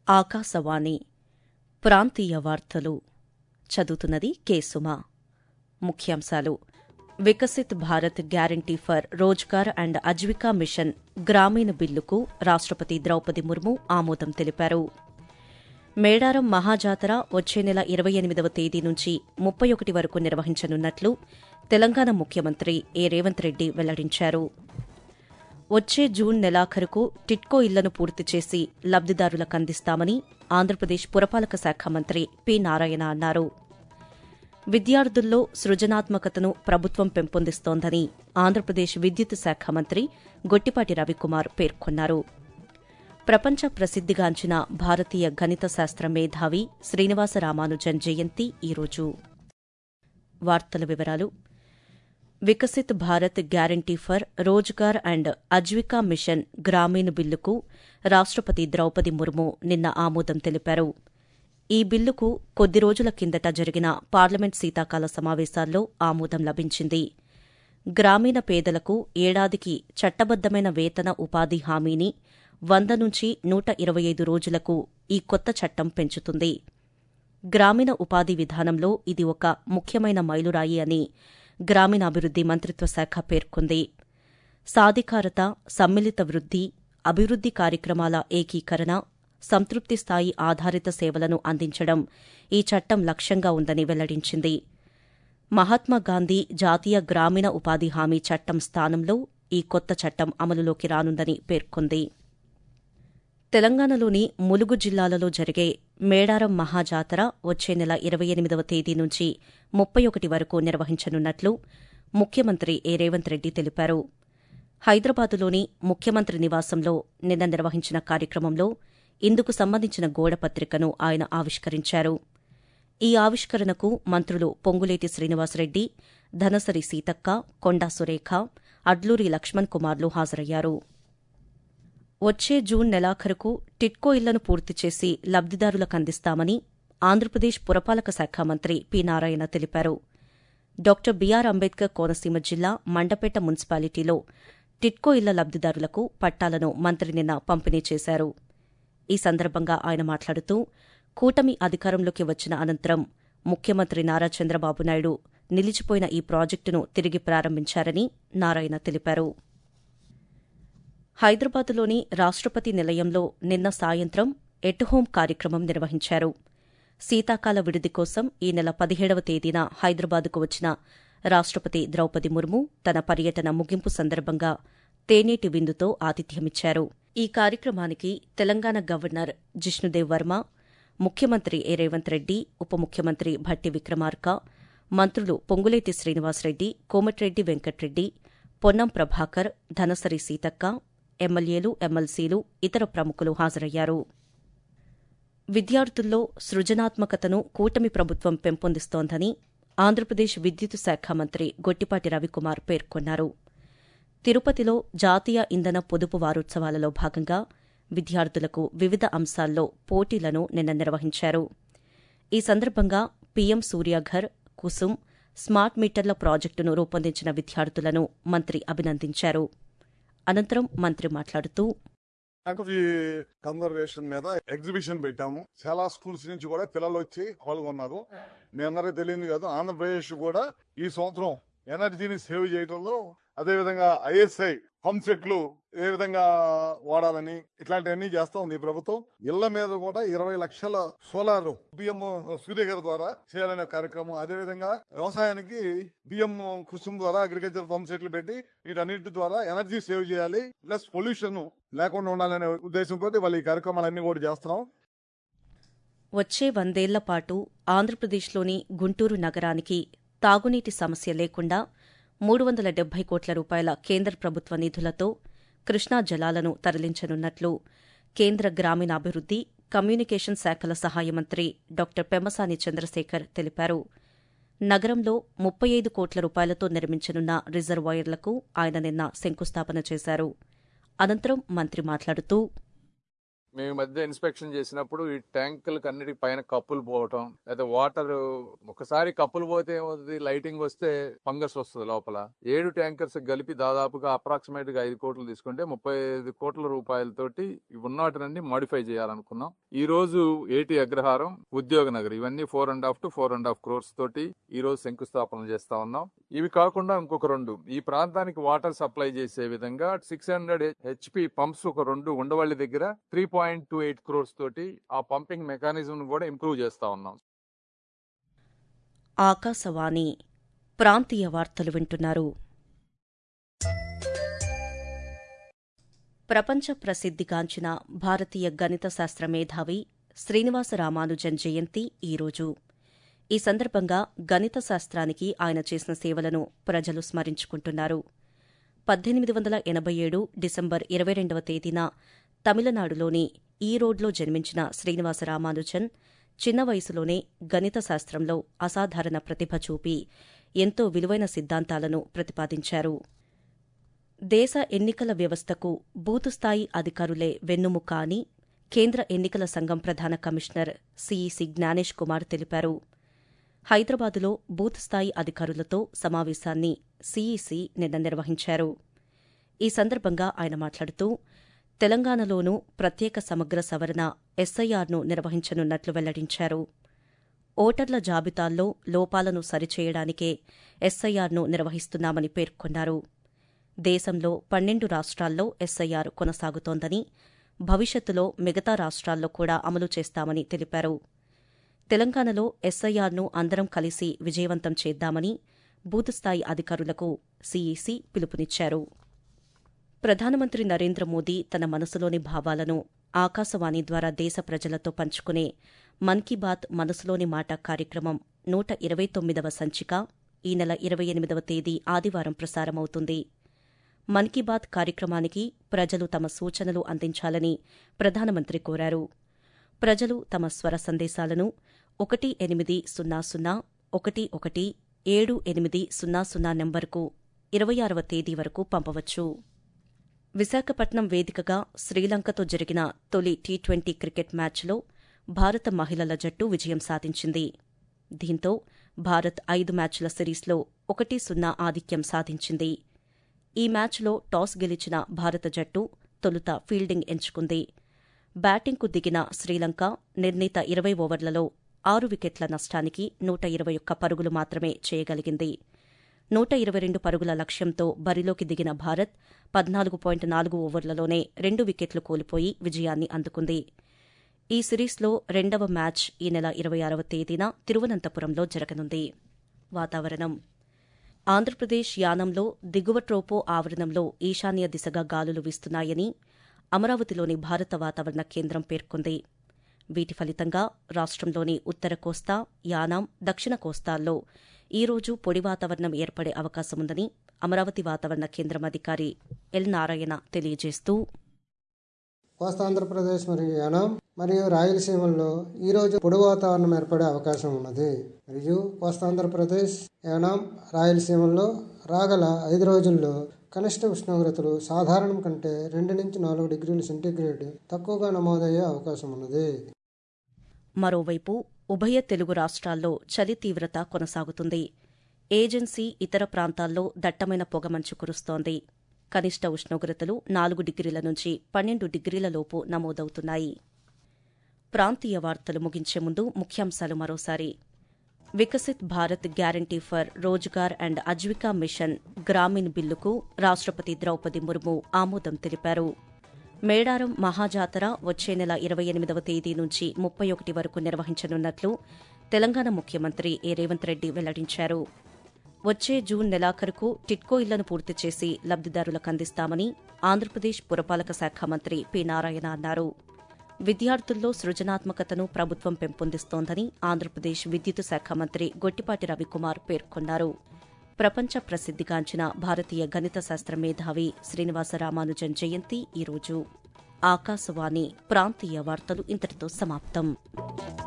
ఆకాశవాణి ప్రాంతీయ వార్తలు చదువుతున్నది కేసుమ ముఖ్యాంశాలు Viksit Bharat guarantee for Rozgar and Ajeevika mission Grameen బిల్లుకు రాష్టపతి ద్రౌపది ముర్ము ఆమోదం తెలిపారు మేడారం మహాజాతర వచ్చే నెల ఇరవై ఎనిమిదవ తేదీ నుంచి ముప్పై ఒకటి వరకు నిర్వహించనున్నట్లు తెలంగాణ ముఖ్యమంత్రి ఏ రేవంత్ రెడ్డి వెల్లడించారు వచ్చే జూన్ నెలాఖరుకు టిట్కో ఇళ్లను పూర్తి చేసి లబ్దిదారులకు అందిస్తామని ఆంధ్రప్రదేశ్ పురపాలక శాఖ మంత్రి పి నారాయణ అన్నారు విద్యార్థుల్లో సృజనాత్మకతను ప్రభుత్వం పెంపొందిస్తోందని ఆంధ్రప్రదేశ్ విద్యుత్ శాఖ మంత్రి గొట్టిపాటి రవికుమార్ పేర్కొన్నారు ప్రపంచ ప్రసిద్దిగాంచిన భారతీయ గణిత శాస్త్ర మేధావి శ్రీనివాస రామానుజన్ జయంతి ఈరోజు వార్తల వివరాలు Viksit Bharat guarantee for Rozgar and Ajeevika mission Grameen బిల్లుకు రాష్టపతి ద్రౌపది ముర్ము నిన్న ఆమోదం తెలిపారు ఈ బిల్లుకు కొద్ది రోజుల కిందట జరిగిన పార్లమెంట్ శీతాకాల సమావేశాల్లో ఆమోదం లభించింది గ్రామీణ పేదలకు ఏడాదికి చట్టబద్దమైన వేతన ఉపాధి హామీని వంద నుంచి నూట ఇరవై ఐదు రోజులకు ఈ కొత్త చట్టం పెంచుతుంది గ్రామీణ ఉపాధి విధానంలో ఇది ఒక ముఖ్యమైన మైలురాయి అని గ్రామీణాభివృద్ది మంత్రిత్వ శాఖ పేర్కొంది సాధికారత సమ్మిళిత వృద్ది అభివృద్ది కార్యక్రమాల ఏకీకరణ సంతృప్తి స్థాయి ఆధారిత సేవలను అందించడం ఈ చట్టం లక్ష్యంగా ఉందని వెల్లడించింది మహాత్మాగాంధీ జాతీయ గ్రామీణ ఉపాధి హామీ చట్టం స్థానంలో ఈ కొత్త చట్టం అమలులోకి రానుందని పేర్కొంది తెలంగాణలోని ములుగు జిల్లాలలో జరిగే మేడారం మహాజాతర వచ్చే నెల ఇరవై ఎనిమిదవ తేదీ నుంచి ముప్పై ఒకటి వరకు నిర్వహించనున్నట్లు ముఖ్యమంత్రి ఏ రేవంత్ రెడ్డి తెలిపారు హైదరాబాదులోని ముఖ్యమంత్రి నివాసంలో నిన్న నిర్వహించిన కార్యక్రమంలో ఇందుకు సంబంధించిన గోడపత్రికను ఆయన ఆవిష్కరించారు ఈ ఆవిష్కరణకు మంత్రులు పొంగులేటి శ్రీనివాసరెడ్డి ధనసరి సీతక్క కొండా సురేఖ అడ్లూరి లక్ష్మణ్ కుమార్లు హాజరయ్యారు వచ్చే జూన్ నెలాఖరుకు టిట్కో ఇళ్లను పూర్తి చేసి లబ్దిదారులకు అందిస్తామని ఆంధ్రప్రదేశ్ పురపాలక శాఖ మంత్రి పి నారాయణ తెలిపారు డాక్టర్ బీఆర్ అంబేద్కర్ కోనసీమ జిల్లా మండపేట మున్సిపాలిటీలో టిట్కో ఇళ్ల లబ్దిదారులకు పట్టాలను మంత్రి నిన్న పంపిణీ చేశారు ఈ సందర్భంగా ఆయన మాట్లాడుతూ కూటమి అధికారంలోకి వచ్చిన అనంతరం ముఖ్యమంత్రి నారా చంద్రబాబు నాయుడు నిలిచిపోయిన ఈ ప్రాజెక్టును తిరిగి ప్రారంభించారని నారాయణ తెలిపారు హైదరాబాద్లోని రాష్టపతి నిలయంలో నిన్న సాయంత్రం ఎట్ హోం కార్యక్రమం నిర్వహించారు శీతాకాల విడిది కోసం ఈ నెల పదిహేడవ తేదీన హైదరాబాద్కు వచ్చిన రాష్టపతి ద్రౌపది ముర్ము తన పర్యటన ముగింపు సందర్భంగా తేనేటి విందుతో ఆతిథ్యమిచ్చారు ఈ కార్యక్రమానికి తెలంగాణ గవర్నర్ జిష్ణుదేవ్ వర్మ ముఖ్యమంత్రి ఏ రేవంత్ రెడ్డి ఉప ముఖ్యమంత్రి భట్టి విక్రమార్క మంత్రులు పొంగులేటి శ్రీనివాసరెడ్డి కోమటిరెడ్డి వెంకట్రెడ్డి పొన్నం ప్రభాకర్ ధనసరి సీతక్క ఎమ్మెల్యేలు ఎమ్మెల్సీలు ఇతర ప్రముఖులు హాజరయ్యారు విద్యార్థుల్లో సృజనాత్మకతను కూటమి ప్రభుత్వం పెంపొందిస్తోందని ఆంధ్రప్రదేశ్ విద్యుత్ శాఖ మంత్రి గొట్టిపాటి రవికుమార్ పేర్కొన్నారు తిరుపతిలో జాతీయ ఇంధన పొదుపు వారోత్సవాలలో భాగంగా విద్యార్థులకు వివిధ అంశాల్లో పోటీలను నిన్న నిర్వహించారు ఈ సందర్భంగా పీఎం సూర్యాఘర్ కుసుమ్ స్మార్ట్ మీటర్ల ప్రాజెక్టును రూపొందించిన విద్యార్థులను మంత్రి అభినందించారు అనంతరం మంత్రి మాట్లాడుతూ ఎనర్జీ కన్జర్వేషన్ మీద ఎగ్జిబిషన్ పెట్టాము చాలా స్కూల్స్ నుంచి కూడా పిల్లలు వచ్చి పాల్గొన్నారు మీ అందరికీ తెలియదు కాదు ఆంధ్రప్రదేశ్ కూడా ఈ సంవత్సరం ఎనర్జీని సేవ్ చేయడంలో అదే విధంగా ఐఎస్ఐ పంప్ సెట్లు ఏ విధంగా వాడాలని ఇట్లాంటివన్నీ చేస్తా ఉంది ఈ ప్రభుత్వం ఇళ్ల మీద కూడా ఇరవై లక్షల సోలార్ బియ్యం సూర్యగారి ద్వారా చేయాలనే కార్యక్రమం అదే విధంగా వ్యవసాయానికి బియ్యం కుసుమ్ ద్వారా అగ్రికల్చర్ పంప్ సెట్లు పెట్టి వీటన్నిటి ద్వారా ఎనర్జీ సేవ్ చేయాలి ప్లస్ పొల్యూషన్ లేకుండా ఉండాలనే ఉద్దేశంతో వాళ్ళు ఈ కార్యక్రమాలన్నీ కూడా చేస్తున్నాం వచ్చే వందేళ్ల పాటు ఆంధ్రప్రదేశ్లోని గుంటూరు నగరానికి తాగునీటి సమస్య లేకుండా మూడు వందల డెబ్బై కోట్ల రూపాయల కేంద్ర ప్రభుత్వ నిధులతో కృష్ణా జలాలను తరలించనున్నట్లు కేంద్ర గ్రామీణాభివృద్ది కమ్యూనికేషన్ శాఖల సహాయ మంత్రి డాక్టర్ పెమ్మసాని చంద్రశేఖర్ తెలిపారు నగరంలో ముప్పై ఐదు కోట్ల రూపాయలతో నిర్మించనున్న రిజర్వాయర్లకు ఆయన నిన్న శంకుస్థాపన చేశారు అనంతరం మంత్రి మాట్లాడుతూ మేము ఈ మధ్య ఇన్స్పెక్షన్ చేసినప్పుడు ఈ ట్యాంకులకు అన్నిటి పైన కప్పులు పోవటం లేదా వాటర్ ఒకసారి కప్పులు పోతే ఏమవుతుంది లైటింగ్ వస్తే ఫంగస్ వస్తుంది లోపల ఏడు ట్యాంకర్స్ కలిపి దాదాపుగా అప్రాక్సిమేట్ గా ఐదు కోట్లు తీసుకుంటే ముప్పై ఐదు కోట్ల రూపాయలతోటి ఉన్నవాటినన్ని మాడిఫై చేయాలనుకున్నాం ఈ రోజు ఏటి అగ్రహారం ఉద్యోగ నగర్ ఇవన్నీ four and half to four and half crores తోటి ఈ రోజు శంకుస్థాపన చేస్తా ఉన్నాం ఇవి కాకుండా ఇంకొక రెండు ఈ ప్రాంతానికి వాటర్ సప్లై చేసే విధంగా సిక్స్ హండ్రెడ్ హెచ్పి పంప్స్ ఒక రెండు ఉండవల్లి దగ్గర three point two eight crores తోటి ఆ పంపింగ్ మెకానిజం కూడా ఇంప్రూవ్ చేస్తా ఉన్నాం ఆకాశవాణి ప్రాంతీయ వార్తలు వింటున్నారు ప్రపంచ ప్రసిద్ధిగాంచిన భారతీయ గణిత శాస్త్ర మేధావి శ్రీనివాస రామానుజన్ జయంతి ఈరోజు ఈ సందర్భంగా గణిత శాస్త్రానికి ఆయన చేసిన సేవలను ప్రజలు స్మరించుకుంటున్నారు పద్దెనిమిది వందల ఎనభై ఏడు డిసెంబర్ ఇరవై రెండవ తేదీన తమిళనాడులోని ఈరోడ్లో జన్మించిన శ్రీనివాస రామానుజన్ చిన్న వయసులోనే గణిత శాస్త్రంలో అసాధారణ ప్రతిభ చూపి ఎంతో విలువైన సిద్ధాంతాలను ప్రతిపాదించారు దేశ ఎన్నికల వ్యవస్థకు బూతుస్థాయి అధికారులే వెన్నుముక అని కేంద్ర ఎన్నికల సంఘం ప్రధాన కమిషనర్ సిఈసి జ్ఞానేష్ కుమార్ తెలిపారు హైదరాబాదులో బూత్ స్థాయి అధికారులతో సమావేశాన్ని సిఈసి నిన్న నిర్వహించారు ఈ సందర్భంగా ఆయన మాట్లాడుతూ తెలంగాణలోనూ ప్రత్యేక సమగ్ర సవరణ ఎస్ఐఆర్ను నిర్వహించనున్నట్లు వెల్లడించారు ఓటర్ల జాబితాల్లో లోపాలను సరిచేయడానికే ఎస్ఐఆర్ను నిర్వహిస్తున్నామని పేర్కొన్నారు దేశంలో పన్నెండు రాష్ట్రాల్లో ఎస్ఐఆర్ కొనసాగుతోందని భవిష్యత్తులో మిగతా రాష్ట్రాల్లో కూడా అమలు చేస్తామని తెలిపారు తెలంగాణలో ఎస్ఐఆర్ను అందరం కలిసి విజయవంతం చేద్దామని బూత్ స్థాయి అధికారులకు సీఈసీ పిలుపునిచ్చారు ప్రధానమంత్రి నరేంద్ర మోదీ తన మనసులోని భావాలను ఆకాశవాణి ద్వారా దేశ ప్రజలతో పంచుకునే మన్ కీ బాత్ మనసులోని మాట కార్యక్రమం నూట ఇరవై తొమ్మిదవ సంచిక ఈ నెల ఇరవై ఎనిమిదవ తేదీ ఆదివారం ప్రసారమవుతుంది మన్ కీ బాత్ కార్యక్రమానికి ప్రజలు తమ సూచనలు అందించాలని ప్రధానమంత్రి కోరారు ప్రజలు తమ స్వర సందేశాలను ఒకటి ఎనిమిది సున్నా సున్నా ఒకటి ఒకటి ఏడు ఎనిమిది సున్నా సున్నా నెంబర్కు ఇరవై ఆరవ తేదీ వరకు పంపవచ్చు విశాఖపట్నం వేదికగా శ్రీలంకతో జరిగిన తొలి టీ ట్వంటీ క్రికెట్ మ్యాచ్లో భారత మహిళల జట్టు విజయం సాధించింది దీంతో భారత్ ఐదు మ్యాచ్ల సిరీస్లో ఒకటి సున్నా ఆధిక్యం సాధించింది ఈ మ్యాచ్లో టాస్ గెలిచిన భారత జట్టు తొలుత ఫీల్డింగ్ ఎంచుకుంది బ్యాటింగ్కు దిగిన శ్రీలంక నిర్ణీత ఇరవై ఓవర్లలో ఆరు వికెట్ల నష్టానికి నూట ఇరవై ఒక్క పరుగులు మాత్రమే చేయగలిగింది నూట ఇరవై రెండు పరుగుల లక్ష్యంతో బరిలోకి దిగిన భారత్ పద్నాలుగు పాయింట్ నాలుగు ఓవర్లలోనే రెండు వికెట్లు కోల్పోయి విజయాన్ని అందుకుంది ఈ సిరీస్లో రెండవ మ్యాచ్ ఈ నెల ఇరవై ఆరవ తేదీన తిరువనంతపురంలో జరగనుంది వాతావరణం ఆంధ్రప్రదేశ్ యానంలో దిగువ ట్రోపో ఆవరణంలో ఈశాన్య దిశగా గాలులు వీస్తున్నాయని అమరావతిలోని భారత వాతావరణ కేంద్రం పేర్కొంది వీటి ఫలితంగా రాష్ట్రంలోని ఉత్తర కోస్తా యానాం దక్షిణ కోస్తాల్లో ఈ రోజు పొడి వాతావరణం ఏర్పడే అవకాశముందని అమరావతి వాతావరణ కేంద్రం అధికారి ఎల్ నారాయణ తెలియజేస్తూ కోస్తాంధ్రప్రదేశ్ మరియు యానాం మరియు రాయలసీమల్లో ఈరోజు పొడి వాతావరణం ఏర్పడే అవకాశం ఉన్నది మరియు కోస్తాంధ్రప్రదేశ్ యానాం రాయలసీమల్లో రాగల ఐదు రోజుల్లో కనిష్ట ఉష్ణోగ్రతలు సాధారణం కంటే రెండు నుంచి నాలుగు డిగ్రీల సెంటీగ్రేడ్ తక్కువగా నమోదయ్యే అవకాశం ఉన్నది మరోవైపు ఉభయ తెలుగు రాష్ట్రాల్లో చలి తీవ్రత కొనసాగుతుంది ఏజెన్సీ ఇతర ప్రాంతాల్లో దట్టమైన పొగమంచు కురుస్తోంది కనిష్ట ఉష్ణోగ్రతలు నాలుగు డిగ్రీల నుంచి పన్నెండు డిగ్రీల లోపు నమోదవుతున్నాయి ప్రాంతీయ వార్తలు ముగించే ముందు ముఖ్యాంశాలు మరోసారి Viksit Bharat guarantee for Rozgar and Ajeevika mission Grameen బిల్లుకు రాష్ట్రపతి ద్రౌపది ముర్ము ఆమోదం తెలిపారు మేడారం మహాజాతర వచ్చే నెల ఇరవై ఎనిమిదవ తేదీ నుంచి ముప్పై ఒకటి వరకు నిర్వహించనున్నట్లు తెలంగాణ ముఖ్యమంత్రి ఏ రేవంత్ రెడ్డి వెల్లడించారు వచ్చే జూన్ నెలాఖరుకు టిట్కో ఇళ్లను పూర్తి చేసి లబ్దిదారులకు అందిస్తామని ఆంధ్రప్రదేశ్ పురపాలక శాఖ మంత్రి పి నారాయణ అన్నారు విద్యార్థుల్లో సృజనాత్మకతను ప్రభుత్వం పెంపొందిస్తోందని ఆంధ్రప్రదేశ్ విద్యుత్ శాఖ మంత్రి గొట్టిపాటి రవికుమార్ పేర్కొన్నారు ప్రపంచ ప్రసిద్ధిగాంచిన భారతీయ గణిత శాస్త్ర మేధావి శ్రీనివాస రామానుజన్ జయంతి ఈరోజు ఆకాశవాణి ప్రాంతీయ వార్తలు ఇంతటితో సమాప్తం